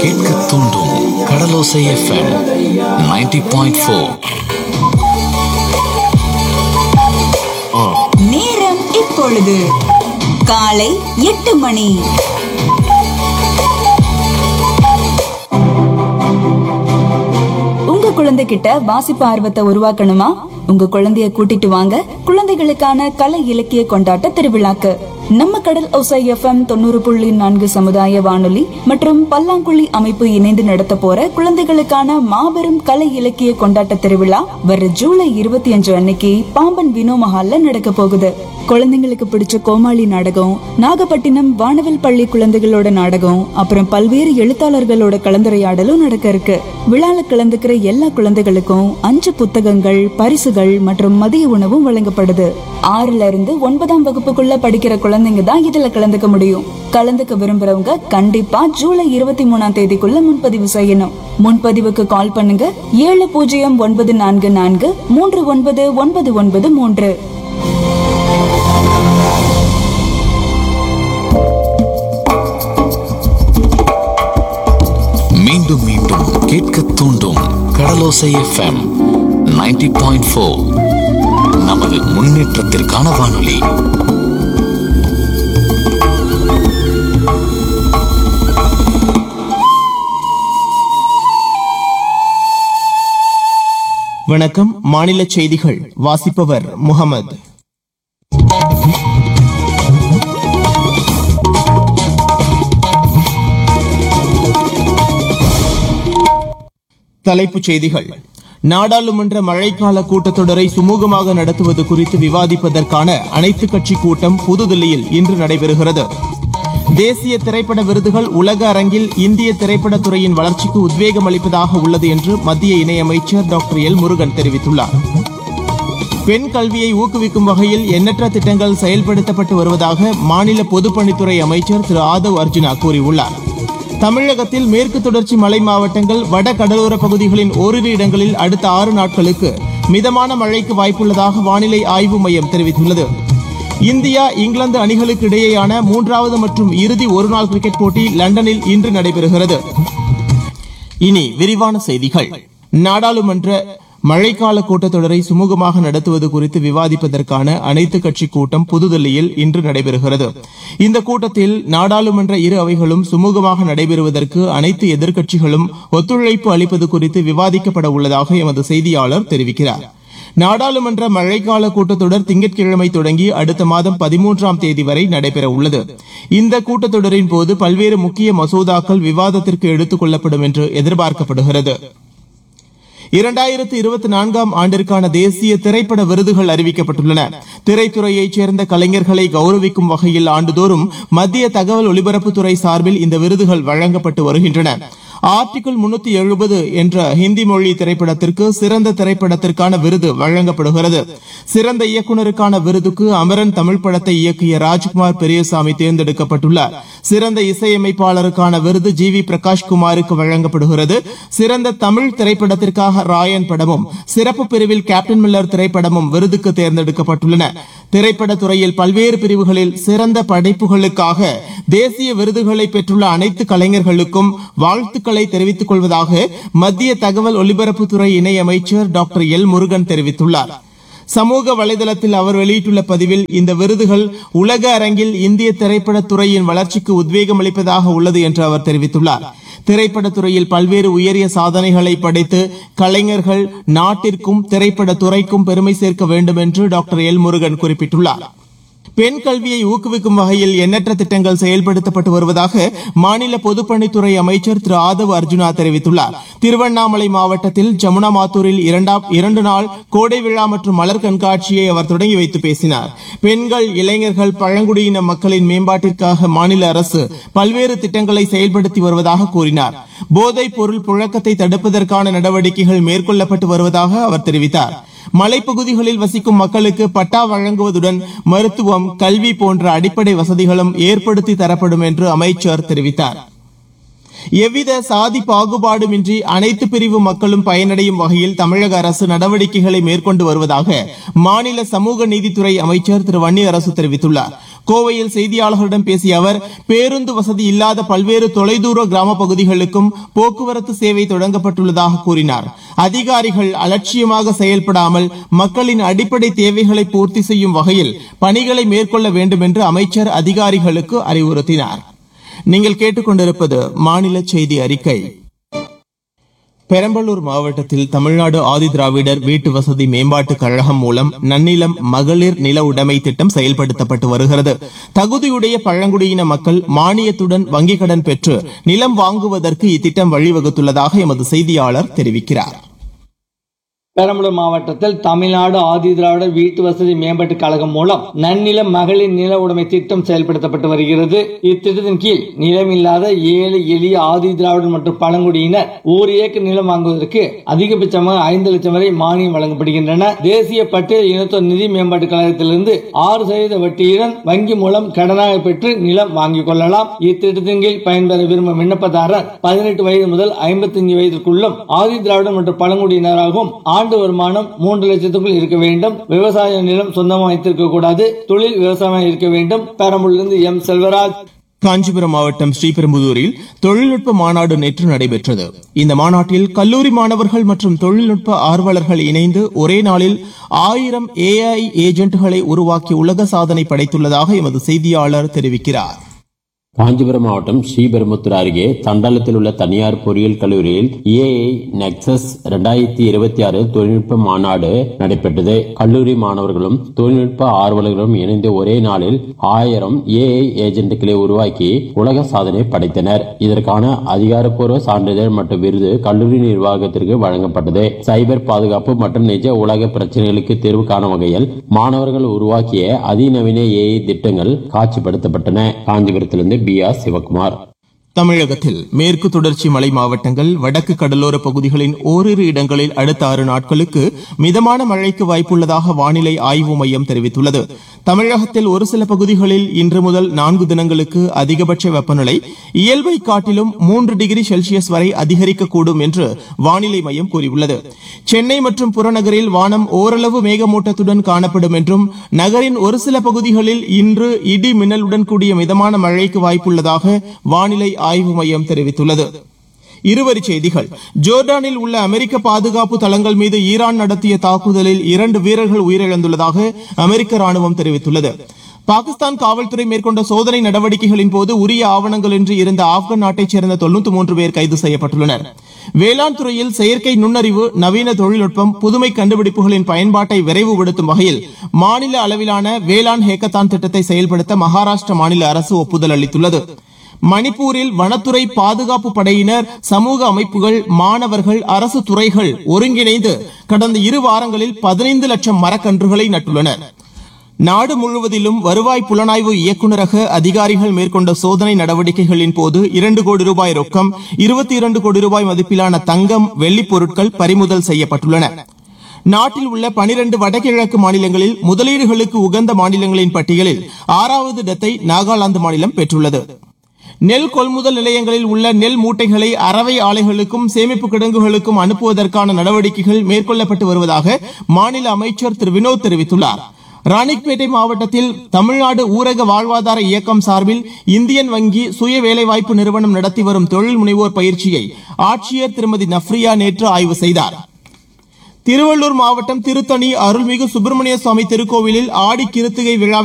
கேட்க தூண்டும் கடலோசை FM 90.4 point four நேரம் இப்பொழுது காலை எட்டு மணி உங்க குழந்தைகிட்ட வாசிப்பு ஆர்வத்தை உருவாக்கணுமா உங்க குழந்தைய கூட்டிட்டு வாங்க குழந்தைகளுக்கான கலை இலக்கிய கொண்டாட்ட திருவிழாக்கு நம்ம கடல் ஒசை எஃப்எம் தொண்ணூறு புள்ளி நான்கு சமுதாய வானொலி மற்றும் பல்லாங்குழி அமைப்பு இணைந்து நடத்த போற குழந்தைகளுக்கான மாபெரும் கலை இலக்கிய கொண்டாட்ட திருவிழா வர ஜூலை இருபத்தி அஞ்சு அன்னைக்கு பாம்பன் வினோ மஹால்ல நடக்க போகுது குழந்தைங்களுக்கு பிடிச்ச கோமாளி நாடகம் நாகப்பட்டினம் வானவில் பள்ளி குழந்தைகளோட நாடகம் அப்புறம் பல்வேறு எழுத்தாளர்களோட கலந்துரையாடலும் நடக்க இருக்கு விழால கலந்துக்கிற எல்லா குழந்தைகளுக்கும் அஞ்சு புத்தகங்கள் பரிசுகள் மற்றும் மதிய உணவும் வழங்கப்படுது ஆறுல இருந்து ஒன்பதாம் வகுப்புக்குள்ள படிக்கிற குழந்தைங்க தான் இதுல கலந்துக்க முடியும் கலந்துக்க விரும்புறவங்க கண்டிப்பா ஜூலை இருபத்தி மூணாம் தேதிக்குள்ள முன்பதிவு செய்யணும் முன்பதிவுக்கு கால் பண்ணுங்க ஏழு பூஜ்ஜியம் ஒன்பது நான்கு நான்கு மூன்று ஒன்பது ஒன்பது ஒன்பது மூன்று மீண்டும் மீண்டும் கேட்க தூண்டும் கடலோசை எஃப்எம் 90.4 பாயிண்ட் ஃபோர் நமது முன்னேற்றத்திற்கான வானொலி வணக்கம் மாநில செய்திகள் வாசிப்பவர் முகமது தலைப்புச் செய்திகள் நாடாளுமன்ற மழைக்கால கூட்டத்தொடரை சுமூகமாக நடத்துவது குறித்து விவாதிப்பதற்கான அனைத்துக் கட்சி கூட்டம் புதுதில்லியில் இன்று நடைபெறுகிறது தேசிய திரைப்பட விருதுகள் உலக அரங்கில் இந்திய திரைப்படத் துறையின் வளர்ச்சிக்கு உத்வேகம் அளிப்பதாக உள்ளது என்று மத்திய இணையமைச்சர் டாக்டர் எல் முருகன் தெரிவித்துள்ளார் பெண் கல்வியை ஊக்குவிக்கும் வகையில் எண்ணற்ற திட்டங்கள் செயல்படுத்தப்பட்டு வருவதாக மாநில பொதுப்பணித்துறை அமைச்சர் திரு ஆதவ் அர்ஜுனா கூறியுள்ளார் தமிழகத்தில் மேற்கு தொடர்ச்சி மலை மாவட்டங்கள் வட கடலோர பகுதிகளின் ஓரிரு இடங்களில் அடுத்த ஆறு நாட்களுக்கு மிதமான மழைக்கு வாய்ப்புள்ளதாக வானிலை ஆய்வு மையம் தெரிவித்துள்ளது இந்தியா இங்கிலாந்து அணிகளுக்கு இடையேயான மூன்றாவது மற்றும் இறுதி ஒருநாள் கிரிக்கெட் போட்டி லண்டனில் இன்று நடைபெறுகிறது இனி விரிவான செய்திகள் நாடாளுமன்ற மழைக்கால கூட்டத்தொடரை சுமூகமாக நடத்துவது குறித்து விவாதிப்பதற்கான அனைத்துக் கட்சி கூட்டம் புதுதில்லியில் இன்று நடைபெறுகிறது இந்த கூட்டத்தில் நாடாளுமன்ற இரு அவைகளும் சுமூகமாக நடைபெறுவதற்கு அனைத்து எதிர்க்கட்சிகளும் ஒத்துழைப்பு அளிப்பது குறித்து விவாதிக்கப்பட உள்ளதாக எமது செய்தியாளர் தெரிவிக்கிறார் நாடாளுமன்ற மழைக்கால கூட்டத்தொடர் திங்கட்கிழமை தொடங்கி அடுத்த மாதம் பதிமூன்றாம் தேதி வரை நடைபெற உள்ளது இந்த கூட்டத்தொடரின் போது பல்வேறு முக்கிய மசோதாக்கள் விவாதத்திற்கு எடுத்துக் கொள்ளப்படும் என்று எதிர்பார்க்கப்படுகிறது இரண்டாயிரத்து இருபத்தி நான்காம் ஆண்டிற்கான தேசிய திரைப்பட விருதுகள் அறிவிக்கப்பட்டுள்ளன திரைத்துறையைச் சேர்ந்த கலைஞர்களை கௌரவிக்கும் வகையில் ஆண்டுதோறும் மத்திய தகவல் ஒலிபரப்புத்துறை சார்பில் இந்த விருதுகள் வழங்கப்பட்டு வருகின்றன ஆர்டிகிள் முன்னூத்தி எழுபது என்ற ஹிந்தி மொழி திரைப்படத்திற்கு சிறந்த திரைப்படத்திற்கான விருது வழங்கப்படுகிறது சிறந்த இயக்குனருக்கான விருதுக்கு அமரன் தமிழ் படத்தை இயக்கிய ராஜ்குமார் பெரியசாமி தேர்ந்தெடுக்கப்பட்டுள்ளார் சிறந்த இசையமைப்பாளருக்கான விருது ஜி வி பிரகாஷ் குமாருக்கு வழங்கப்படுகிறது சிறந்த தமிழ் திரைப்படத்திற்காக ராயன் படமும் சிறப்பு பிரிவில் கேப்டன் மில்லர் திரைப்படமும் விருதுக்கு தேர்ந்தெடுக்கப்பட்டுள்ளன திரைப்பட துறையில் பல்வேறு பிரிவுகளில் சிறந்த படைப்புகளுக்காக தேசிய விருதுகளை பெற்றுள்ள அனைத்து கலைஞர்களுக்கும் வாழ்த்துக்களை தெரிவித்துக் கொள்வதாக மத்திய தகவல் ஒலிபரப்புத்துறை இணையமைச்சர் டாக்டர் எல் முருகன் தெரிவித்துள்ளார் சமூக வலைதளத்தில் அவர் வெளியிட்டுள்ள பதிவில் இந்த விருதுகள் உலக அரங்கில் இந்திய திரைப்படத் துறையின் வளர்ச்சிக்கு உத்வேகம் அளிப்பதாக உள்ளது என்று அவர் தெரிவித்துள்ளார் திரைப்படத் துறையில் பல்வேறு உயரிய சாதனைகளை படைத்து கலைஞர்கள் நாட்டிற்கும் திரைப்படத் துறைக்கும் பெருமை சேர்க்க வேண்டும் என்று டாக்டர் எல் முருகன் குறிப்பிட்டுள்ளார் பெண் கல்வியை ஊக்குவிக்கும் வகையில் எண்ணற்ற திட்டங்கள் செயல்படுத்தப்பட்டு வருவதாக மாநில பொதுப்பணித்துறை அமைச்சர் திரு ஆதவ் அர்ஜுனா தெரிவித்துள்ளார் திருவண்ணாமலை மாவட்டத்தில் ஜமுனா மாத்தூரில் இரண்டாம் இரண்டு நாள் கோடை விழா மற்றும் மலர் கண்காட்சியை அவர் தொடங்கி வைத்து பேசினார் பெண்கள் இளைஞர்கள் பழங்குடியின மக்களின் மேம்பாட்டிற்காக மாநில அரசு பல்வேறு திட்டங்களை செயல்படுத்தி வருவதாக கூறினார் போதைப் பொருள் புழக்கத்தை தடுப்பதற்கான நடவடிக்கைகள் மேற்கொள்ளப்பட்டு வருவதாக அவர் தெரிவித்தார் மலைப்பகுதிகளில் வசிக்கும் மக்களுக்கு பட்டா வழங்குவதுடன் மருத்துவம் கல்வி போன்ற அடிப்படை வசதிகளும் ஏற்படுத்தி தரப்படும் என்று அமைச்சர் தெரிவித்தார் எவ்வித சாதி பாகுபாடுமின்றி அனைத்து பிரிவு மக்களும் பயனடையும் வகையில் தமிழக அரசு நடவடிக்கைகளை மேற்கொண்டு வருவதாக மாநில சமூக நீதித்துறை அமைச்சர் திரு வன்னி அரசு தெரிவித்துள்ளார் கோவையில் செய்தியாளர்களிடம் பேசிய அவர் பேருந்து வசதி இல்லாத பல்வேறு தொலைதூர கிராம பகுதிகளுக்கும் போக்குவரத்து சேவை தொடங்கப்பட்டுள்ளதாக கூறினார் அதிகாரிகள் அலட்சியமாக செயல்படாமல் மக்களின் அடிப்படை தேவைகளை பூர்த்தி செய்யும் வகையில் பணிகளை மேற்கொள்ள வேண்டும் என்று அமைச்சர் அதிகாரிகளுக்கு அறிவுறுத்தினார் நீங்கள் கேட்டுக்கொண்டிருப்பது மாநில செய்தி அறிக்கை பெரம்பலூர் மாவட்டத்தில் தமிழ்நாடு ஆதிதிராவிடர் வீட்டு வசதி மேம்பாட்டுக் கழகம் மூலம் நன்னிலம் மகளிர் நில உடைமை திட்டம் செயல்படுத்தப்பட்டு வருகிறது தகுதியுடைய பழங்குடியின மக்கள் மானியத்துடன் வங்கிக் கடன் பெற்று நிலம் வாங்குவதற்கு இத்திட்டம் வழிவகுத்துள்ளதாக எமது செய்தியாளர் தெரிவிக்கிறார் பெரம்பலூர் மாவட்டத்தில் தமிழ்நாடு ஆதி திராவிடர் வீட்டு வசதி மேம்பாட்டுக் கழகம் மூலம் நன்னில மகளிர் நில உடைமை திட்டம் செயல்படுத்தப்பட்டு வருகிறது இத்திட்டத்தின் கீழ் நிலமில்லாத ஏழை எளிய ஆதி திராவிடர் மற்றும் பழங்குடியினர் ஒரு ஏக்கர் நிலம் வாங்குவதற்கு அதிகபட்சமாக ஐந்து லட்சம் வரை மானியம் வழங்கப்படுகின்றன தேசிய பட்டியல் இனத்தோர் நிதி மேம்பாட்டுக் கழகத்திலிருந்து ஆறு சதவீத வட்டியுடன் வங்கி மூலம் கடனாக பெற்று நிலம் வாங்கிக் கொள்ளலாம் இத்திட்டத்தின் கீழ் பயன்பெற விரும்பும் விண்ணப்பதாரர் பதினெட்டு வயது முதல் ஐம்பத்தஞ்சு வயதிற்குள்ளும் ஆதி திராவிடர் மற்றும் பழங்குடியினராகவும் ஆண்டு வருமானம் மூன்று லட்சத்துக்குள் இருக்க வேண்டும் விவசாய நிலம் சொந்தமாக வைத்திருக்க கூடாது தொழில் விவசாயம் இருக்க வேண்டும் பெரம்பலூரிலிருந்து எம் செல்வராஜ் காஞ்சிபுரம் மாவட்டம் ஸ்ரீபெரும்புதூரில் தொழில்நுட்ப மாநாடு நேற்று நடைபெற்றது இந்த மாநாட்டில் கல்லூரி மாணவர்கள் மற்றும் தொழில்நுட்ப ஆர்வலர்கள் இணைந்து ஒரே நாளில் ஆயிரம் ஏஐ ஏஜென்ட்களை உருவாக்கி உலக சாதனை படைத்துள்ளதாக எமது செய்தியாளர் தெரிவிக்கிறார் காஞ்சிபுரம் மாவட்டம் ஸ்ரீபெரும்புத்தூர் அருகே தண்டாளத்தில் உள்ள தனியார் பொறியியல் கல்லூரியில் ஏஐ நெக்சஸ் இரண்டாயிரத்தி இருபத்தி ஆறு தொழில்நுட்ப மாநாடு நடைபெற்றது கல்லூரி மாணவர்களும் தொழில்நுட்ப ஆர்வலர்களும் இணைந்து ஒரே நாளில் ஆயிரம் ஏஐ ஏஜென்ட்களை உருவாக்கி உலக சாதனை படைத்தனர் இதற்கான அதிகாரப்பூர்வ சான்றிதழ் மற்றும் விருது கல்லூரி நிர்வாகத்திற்கு வழங்கப்பட்டது சைபர் பாதுகாப்பு மற்றும் நிஜ உலக பிரச்சனைகளுக்கு தீர்வு காணும் வகையில் மாணவர்கள் உருவாக்கிய அதிநவீன ஏஐ திட்டங்கள் காட்சிப்படுத்தப்பட்டன காஞ்சிபுரத்திலிருந்து பி ஆர் சிவகுமார் தமிழகத்தில் மேற்கு தொடர்ச்சி மலை மாவட்டங்கள் வடக்கு கடலோர பகுதிகளின் ஓரிரு இடங்களில் அடுத்த ஆறு நாட்களுக்கு மிதமான மழைக்கு வாய்ப்புள்ளதாக வானிலை ஆய்வு மையம் தெரிவித்துள்ளது தமிழகத்தில் ஒரு சில பகுதிகளில் இன்று முதல் நான்கு தினங்களுக்கு அதிகபட்ச வெப்பநிலை இயல்பை காட்டிலும் மூன்று டிகிரி செல்சியஸ் வரை அதிகரிக்கக்கூடும் என்று வானிலை மையம் கூறியுள்ளது சென்னை மற்றும் புறநகரில் வானம் ஓரளவு மேகமூட்டத்துடன் காணப்படும் என்றும் நகரின் ஒரு சில பகுதிகளில் இன்று இடி மின்னலுடன் கூடிய மிதமான மழைக்கு வாய்ப்புள்ளதாக வானிலை ஆய்வு மையம் தெரிவித்துள்ளது இருவரிச் செய்திகள் ஜோர்டானில் உள்ள அமெரிக்க பாதுகாப்பு தளங்கள் மீது ஈரான் நடத்திய தாக்குதலில் இரண்டு வீரர்கள் உயிரிழந்துள்ளதாக அமெரிக்க ராணுவம் தெரிவித்துள்ளது பாகிஸ்தான் காவல்துறை மேற்கொண்ட சோதனை நடவடிக்கைகளின் போது உரிய ஆவணங்களின்றி இருந்த ஆப்கான் நாட்டைச் சேர்ந்த தொண்ணூத்தி மூன்று பேர் கைது செய்யப்பட்டுள்ளனர் வேளாண் துறையில் செயற்கை நுண்ணறிவு நவீன தொழில்நுட்பம் புதுமை கண்டுபிடிப்புகளின் பயன்பாட்டை விரைவுபடுத்தும் வகையில் மாநில அளவிலான வேளாண் ஹேக்கத்தான் திட்டத்தை செயல்படுத்த மகாராஷ்டிர மாநில அரசு ஒப்புதல் அளித்துள்ளது மணிப்பூரில் வனத்துறை பாதுகாப்பு படையினர் சமூக அமைப்புகள் மாணவர்கள் அரசு துறைகள் ஒருங்கிணைந்து கடந்த இரு வாரங்களில் பதினைந்து லட்சம் மரக்கன்றுகளை நட்டுள்ளனர் நாடு முழுவதிலும் வருவாய் புலனாய்வு இயக்குநரக அதிகாரிகள் மேற்கொண்ட சோதனை நடவடிக்கைகளின் போது இரண்டு கோடி ரூபாய் ரொக்கம் இருபத்தி இரண்டு கோடி ரூபாய் மதிப்பிலான தங்கம் வெள்ளிப் பொருட்கள் பறிமுதல் செய்யப்பட்டுள்ளன நாட்டில் உள்ள பனிரண்டு வடகிழக்கு மாநிலங்களில் முதலீடுகளுக்கு உகந்த மாநிலங்களின் பட்டியலில் ஆறாவது இடத்தை நாகாலாந்து மாநிலம் பெற்றுள்ளது நெல் கொள்முதல் நிலையங்களில் உள்ள நெல் மூட்டைகளை அரவை ஆலைகளுக்கும் சேமிப்பு கிடங்குகளுக்கும் அனுப்புவதற்கான நடவடிக்கைகள் மேற்கொள்ளப்பட்டு வருவதாக மாநில அமைச்சர் திரு வினோத் தெரிவித்துள்ளார் ராணிப்பேட்டை மாவட்டத்தில் தமிழ்நாடு ஊரக வாழ்வாதார இயக்கம் சார்பில் இந்தியன் வங்கி சுய வேலைவாய்ப்பு நிறுவனம் நடத்தி வரும் தொழில் முனைவோர் பயிற்சியை ஆட்சியர் திருமதி நஃப்ரியா நேற்று ஆய்வு செய்தார் திருவள்ளூர் மாவட்டம் திருத்தணி அருள்மிகு சுப்பிரமணிய சுவாமி திருக்கோவிலில் ஆடி கிருத்திகை விழா